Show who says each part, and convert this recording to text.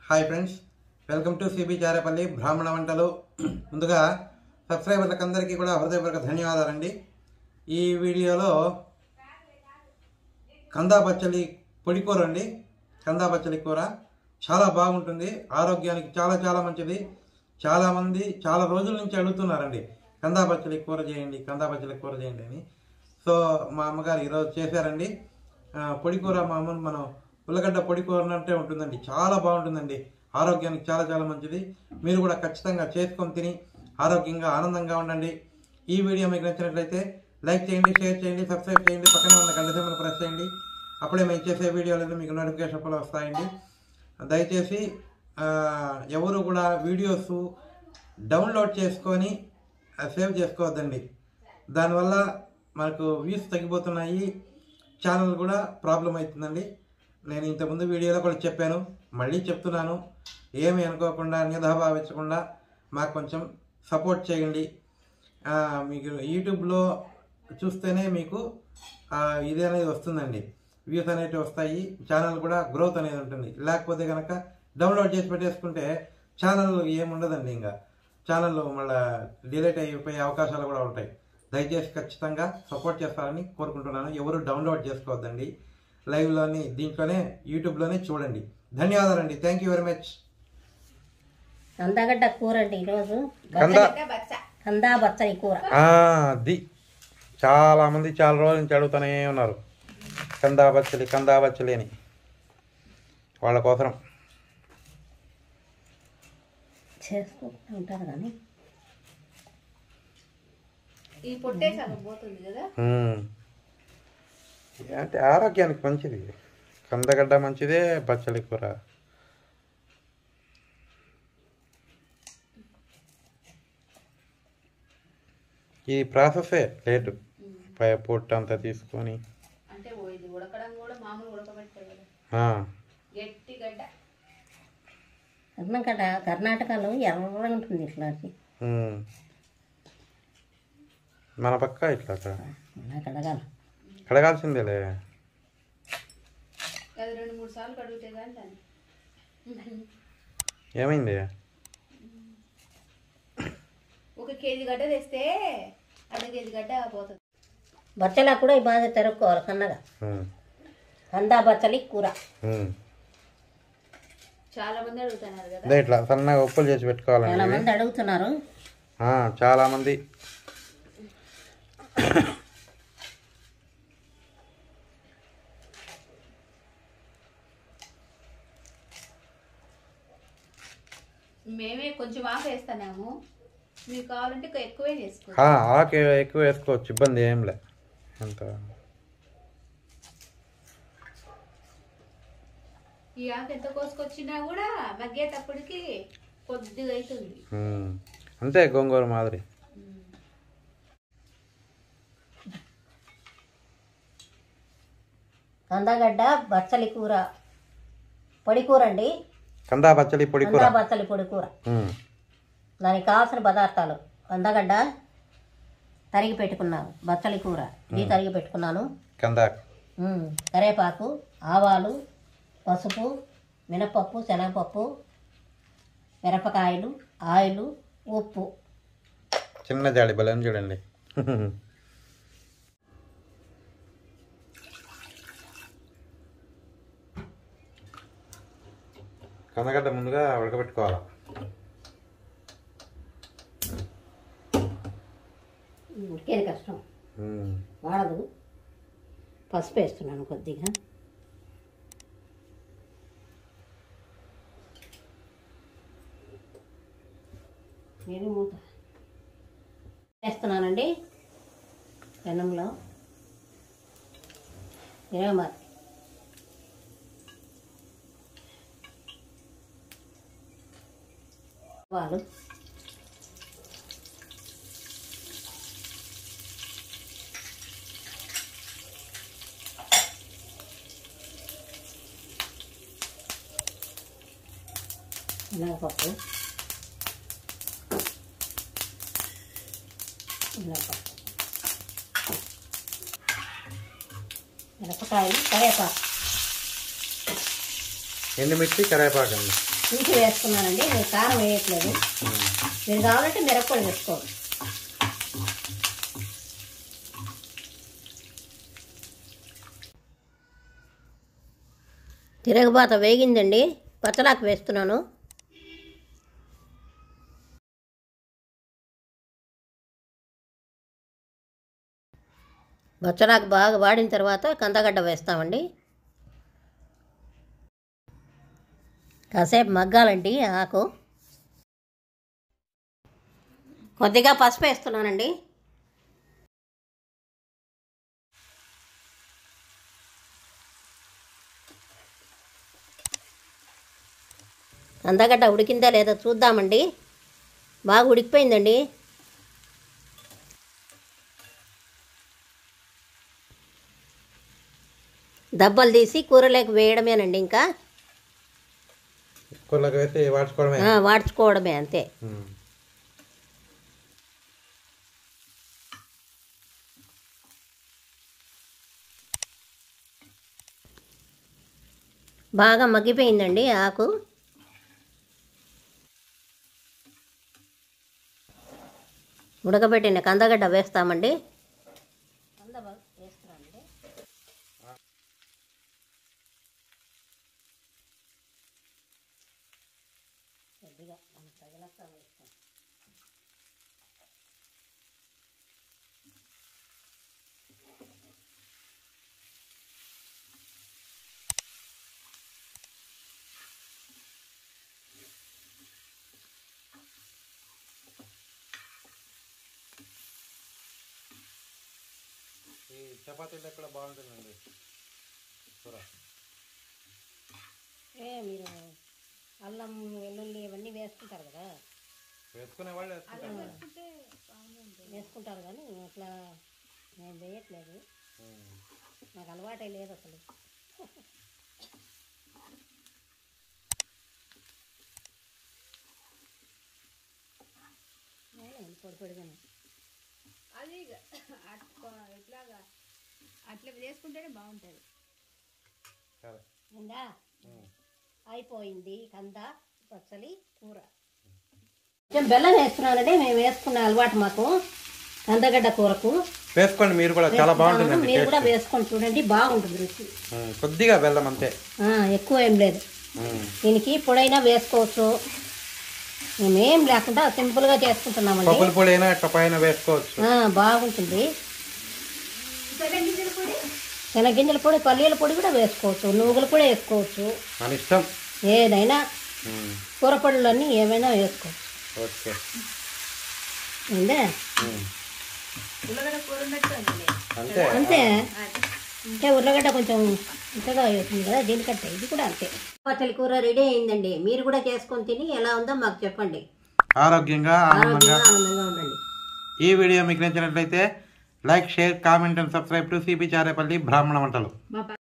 Speaker 1: Hi friends welcome to C B Charepalli బ్రాహ్మణ వంటలు ముందుగా సబ్స్క్రైబర్లకు అందరికీ కూడా హృదయపూర్వక ధన్యవాదాలండి ఈ వీడియోలో కందా పచ్చడి పొడి కూర అండి కందా పచ్చడి కూర చాలా బాగుంటుంది ఆరోగ్యానికి చాలా చాలా మంచిది చాలామంది చాలా రోజుల నుంచి అడుగుతున్నారండి కందా పచ్చడి కూర చేయండి కందా పచ్చడి కూర చేయండి అని సో మా అమ్మగారు ఈరోజు చేశారండి ఆ, పొడి కూర మా అమ్మ మనం ఉల్లగడ్డ పొడి కూర అన్నట్టే ఉంటుందండి చాలా బాగుంటుందండి ఆరోగ్యానికి చాలా చాలా మంచిది మీరు కూడా ఖచ్చితంగా చేసుకొని తిని ఆరోగ్యంగా ఆనందంగా ఉండండి ఈ వీడియో మీకు నచ్చినట్లయితే లైక్ చేయండి షేర్ చేయండి సబ్స్క్రైబ్ చేయండి పక్కనే ఉన్న గంట సింబల్ ప్రెస్ చేయండి అప్పుడే మేము చేసే వీడియోలు మీకు నోటిఫికేషన్ కూడా వస్తాయండి దయచేసి ఆ, ఎవరు కూడా వీడియోస్ డౌన్లోడ్ చేసుకొని ఆ, సేవ్ చేసుకోవద్దండి దానివల్ల మనకు వ్యూస్ తగ్గిపోతున్నాయి ఛానల్ కూడా ప్రాబ్లం అవుతుందండి నేను ఇంతకుముందు వీడియోలో కూడా చెప్పాను మళ్ళీ చెప్తున్నాను ఏమి అనుకోకుండా నిధాభావించకుండా మాకు కొంచెం సపోర్ట్ చేయండి ఆ, మీకు యూట్యూబ్లో చూస్తేనే మీకు ఆ, ఇది అనేది వస్తుందండి వ్యూస్ అనేవి వస్తాయి ఛానల్ కూడా గ్రోత్ అనేది ఉంటుంది లేకపోతే కనుక డౌన్లోడ్ చేసి పెట్టేసుకుంటే ఛానల్ ఏముండదండి ఇంకా ఛానల్ మళ్ళీ డిలీట్ అయిపోయే అవకాశాలు కూడా ఉంటాయి దయచేసి ఖచ్చితంగా సపోర్ట్ చేస్తారని కోరుకుంటున్నాను ఎవరు డౌన్లోడ్ చేసుకోవద్దండి లైవ్లోని దీంట్లోనే యూట్యూబ్లోనే చూడండి ధన్యవాదాలండి థ్యాంక్ యూ వెరీ మచ్
Speaker 2: కందగడ్డ కూర అండి ఈరోజు
Speaker 1: కందా
Speaker 2: కందా బచ్చలి కూర
Speaker 1: అది చాలా మంది చాలా రోజుల నుంచి అడుగుతూనే ఉన్నారు కందా బచ్చలి కందా బచ్చలి అని వాళ్ళ కోసరం
Speaker 2: చేసుకుంటూ ఉంటారు కానీ
Speaker 3: ఈ పొట్టే సగం పోతుంది కదా
Speaker 1: మ్మ్. అంటే ఆరోగ్యానికి మంచిది కందగడ్డ మంచిదే బచ్చలి కూర ఈ ప్రాసెసే లేటు పై పొట్టు అంతా తీసుకొని
Speaker 3: అంటే ఓ ఇది ఉడకడం కూడా మామూలు ఉడకబెట్టే కదా
Speaker 1: ఆ,
Speaker 3: గట్టి గడ్డ
Speaker 2: కర్ణాటక కర్ణాటకలో ఎర్రగా ఉంటుంది ఇట్లాంటి
Speaker 1: మ్మ్. మన పక్క ఇట్లా అక్కడ
Speaker 2: నాకు అడగాలి
Speaker 1: కడగాల్సిందేలే
Speaker 3: అది రెండు మూడు సార్లు కడిగితే కానీ దాన్ని
Speaker 1: ఏమైంది
Speaker 3: ఒక కేజీ గడ్డ తెస్తే అర్ధ కేజీ గడ్డ పోతుంది
Speaker 2: బచ్చలా కూడా ఈ బాగా తెరుక్కోవాలి సన్నగా
Speaker 1: మ్మ్.
Speaker 2: కందా బచ్చలి కూర
Speaker 1: మ్మ్.
Speaker 3: చాలా మంది అడుగుతున్నారు కదా
Speaker 1: అదే ఇట్లా సన్నగా ఉప్పులు చేసి పెట్టుకోవాలండి
Speaker 2: చాలా
Speaker 1: ఇవి.
Speaker 2: మంది అడుగుతున్నారు
Speaker 1: ఆ, చాలా మంది
Speaker 3: మేమే కొంచెం ఆకు వేస్తున్నాము మీకు కావాలంటే ఇంకా ఎక్కువే చేసుకో
Speaker 1: ఆ, ఆకు ఎక్కువ వేసుకోవచ్చు ఇబ్బంది ఏం లే అంత
Speaker 3: ఈ ఆకు ఎంత కోసుకొచ్చినా కూడా మగ్గేటప్పటికి కొద్దిగా అవుతుంది
Speaker 1: మ్మ్. అంతే గోంగూర మాదిరి
Speaker 2: కందగడ్డ బచ్చలి కూర పొడి కూర అండి
Speaker 1: కందా పచ్చడి పొడి కూర
Speaker 2: కందా బచ్చలి పొడి కూర
Speaker 1: మ్మ్.
Speaker 2: దానికి కావాల్సిన పదార్థాలు కందగడ్డ తరిగి పెట్టుకున్నాను బచ్చలి కూర ఇది తరిగి పెట్టుకున్నాను
Speaker 1: కందా
Speaker 2: ఉమ్, కరివేపాకు ఆవాలు పసుపు మినపప్పు శనగపప్పు మిరపకాయలు ఆయిల్ ఉప్పు
Speaker 1: చిన్న జాడి బలం చూడండి కందగడ్డ ముందుగా ఉడకబెట్టుకోవాలి
Speaker 2: ఉడికేది కష్టం
Speaker 1: మ్మ్.
Speaker 2: వాడదు పసుపు వేస్తున్నాను కొద్దిగా నేను మూత వేస్తున్నానండి పెనంలో ఇరవై వాళ్ళు శనగపప్పు శనగపప్పు మిరపకాయలు కరివేపాకు
Speaker 1: ఎండుమిర్చి కరివేపాకు అండి
Speaker 2: చూసి వేసుకున్నానండి నేను కారం వేయట్లేదు మీరు కావాలంటే మిరప్పొడి వేసుకోవాలి తిరగబాత వేగిందండి పచ్చలాకు వేస్తున్నాను బచ్చలాకు బాగా వాడిన తర్వాత కందగడ్డ వేస్తామండి కాసేపు మగ్గాలండి ఆకు కొద్దిగా పసుపు వేస్తున్నానండి కందగడ్డ ఉడికిందా లేదా చూద్దామండి బాగా ఉడికిపోయిందండి దబ్బలు తీసి కూరలోకి వేయడమేనండి ఇంకా
Speaker 1: కూరలోకి వేసి వాడుకోవడమే
Speaker 2: ఆ, వాడ్చుకోవడమే అంతే
Speaker 1: ఉమ్.
Speaker 2: బాగా మగ్గిపోయిందండి ఆకు ఉడకబెట్టిన కందగడ్డ వేస్తామండి
Speaker 1: ఈ చపాతీలో కూడా బాగుంటుందండి కూర
Speaker 2: ఏ మీరు అల్లం వెల్లుల్లి ఇవన్నీ వేసుకుంటారు కదా
Speaker 1: వేసుకునే వాళ్ళు వేసుకుంటారు
Speaker 2: వేసుకుంటారు కానీ అట్లా నేను వేయట్లేదు
Speaker 1: ఉమ్.
Speaker 2: నాకు అలవాటే లేదు అసలు వేయాలి పొడి పొడిగానే
Speaker 3: అది అట్లా ఇట్లాగా అట్లా చేసుకుంటేనే బాగుంటుంది
Speaker 1: సరే
Speaker 2: ఉందా
Speaker 1: ఉమ్.
Speaker 2: అయిపోయింది కంద పచ్చలి కూర కొంచెం బెల్లం వేస్తున్నానండి మేము వేసుకున్న అలవాటు మాకు కందగడ్డ కూరకు
Speaker 1: వేసుకోండి మీరు కూడా చాలా బాగుంటుందండి
Speaker 2: మీరు కూడా వేసుకొని చూడండి బాగుంటుంది రుచి
Speaker 1: ఉమ్, కొద్దిగా బెల్లం అంతే
Speaker 2: ఆ, ఎక్కువ ఏం లేదు
Speaker 1: ఉమ్.
Speaker 2: దీనికి పొడైనా వేసుకోవచ్చు మేమేం లేకుండా సింపుల్గా చేసుకుంటున్నామండి
Speaker 1: పప్పుల పొడి అయినా ఇట్లా పైన వేసుకోవచ్చు
Speaker 2: ఆ, బాగుంటుంది శనగింజల పొడి పల్లీల పొడి కూడా వేసుకోవచ్చు నువ్వులు కూడా వేసుకోవచ్చు
Speaker 1: మన ఇష్టం
Speaker 2: ఏదైనా
Speaker 1: ఉమ్.
Speaker 2: కూర పొడులన్నీ ఏమైనా వేసుకోవచ్చు
Speaker 1: ఓకే
Speaker 2: ఉందే
Speaker 1: ఉమ్.
Speaker 3: ఉల్లగడ్డ కూర ఉన్నట్టు ఉంది
Speaker 1: అంతే
Speaker 2: అంతే అంటే ఉర్లగడ్డ కొంచెం ఇంతగా అవుతుంది కదా దీనికంటే ఇది కూడా అంతే పచ్చలి కూర రెడీ అయిందండి మీరు కూడా చేసుకొని తిని ఎలా ఉందో మాకు చెప్పండి
Speaker 1: ఆరోగ్యంగా ఆనందంగా
Speaker 2: ఆరోగ్యంగా ఆనందంగా ఉండండి
Speaker 1: ఈ వీడియో మీకు నచ్చినట్లయితే like share comment and subscribe to C P Charepalli బ్రాహ్మణ వంటలు
Speaker 3: మా